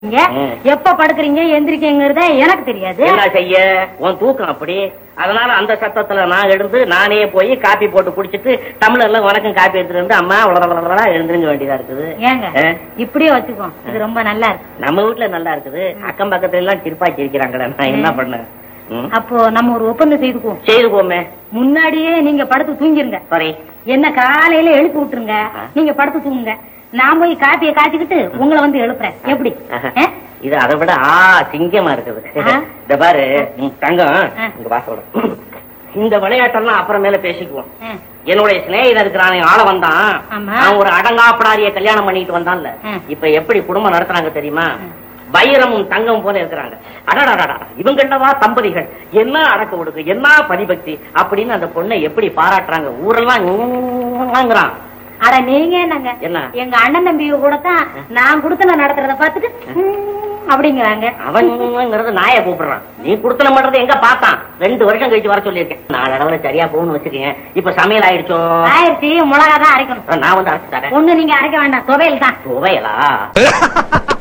நீங்க ம். எப்ப படுக்கிறீங்க எந்திரிக்கங்கிறத எனக்கு தெரியாது என்ன செய்ய உன் தூக்கம் அப்படி அதனால அந்த சத்தத்துல நான் எழுந்து நானே போய் காப்பி போட்டு குடிச்சிட்டு டம்ளர்ல வணக்கம் காப்பி எடுத்துட்டு வந்து அம்மா உலகளா எழுந்திருங்க வேண்டியதா இருக்குது ஏங்க ஆ? இப்படியே வச்சுக்கோ இது ரொம்ப நல்லா இருக்கு நம்ம வீட்டுல நல்லா இருக்குது அக்கம் பக்கத்துல எல்லாம் சிரிப்பாக்கி இருக்கிறாங்கடா நான் என்ன பண்ணேன் ம். அப்போ நம்ம ஒரு ஒப்பந்தம் செய்துக்குவோம் செய்துக்கோமே முன்னாடியே நீங்க படுத்து தூங்கிருங்க சாரி என்ன காலையில எழுப்பி விட்டுருங்க ஆ. நீங்க படுத்து தூங்குங்க நான் போய் காப்பியை காய்ச்சிக்கிட்டு உங்களை வந்து எழுப்புறேன் எப்படி ஆ? இது அதை விட ஆ சிங்கமா இருக்குது ஆ. இந்த பாரு ம், தங்கம் ஆ. இங்க வாசோட இந்த விளையாட்டெல்லாம் அப்புறமேல பேசிக்குவோம் ஆ. என்னுடைய சிநேகிதன் இருக்கிறான் ஆள வந்தான் ஆமா. அவன் ஒரு அடங்காப்படாரிய கல்யாணம் பண்ணிட்டு வந்தான்ல ஆ. இப்ப எப்படி குடும்பம் நடத்துறாங்க தெரியுமா ஆ. வைரமும் தங்கம் போல இருக்கிறாங்க அடடடடா இவங்கள்ளவா தம்பதிகள் என்ன அடக்க ஒடுக்கு என்ன பதிபக்தி அப்படின்னு அந்த பொண்ணை எப்படி பாராட்டுறாங்க ஊரெல்லாம் ங்கிறான். அட நீங்க என்னங்க என்ன எங்க அண்ணன் தம்பி கூட தான் நான் குடுத்தன நடத்துறத பார்த்துட்டு ம், அப்படிங்கிறாங்க அவன்ங்கிறது நாயை கூப்பிடுறான் நீ குடுத்தன பண்றது எங்க பார்த்தான் ரெண்டு வருஷம் கழிச்சு வர சொல்லியிருக்கேன் நாலு அளவுல சரியா போகணும்னு வச்சுக்கேன் இப்ப சமையல் ஆயிடுச்சோ ஆயிரத்தி மிளகா தான் அரைக்கணும் நான் வந்து அரைச்சு தரேன் ஒண்ணு நீங்க அரைக்க வேண்டாம் துவையல் தான் துவையலா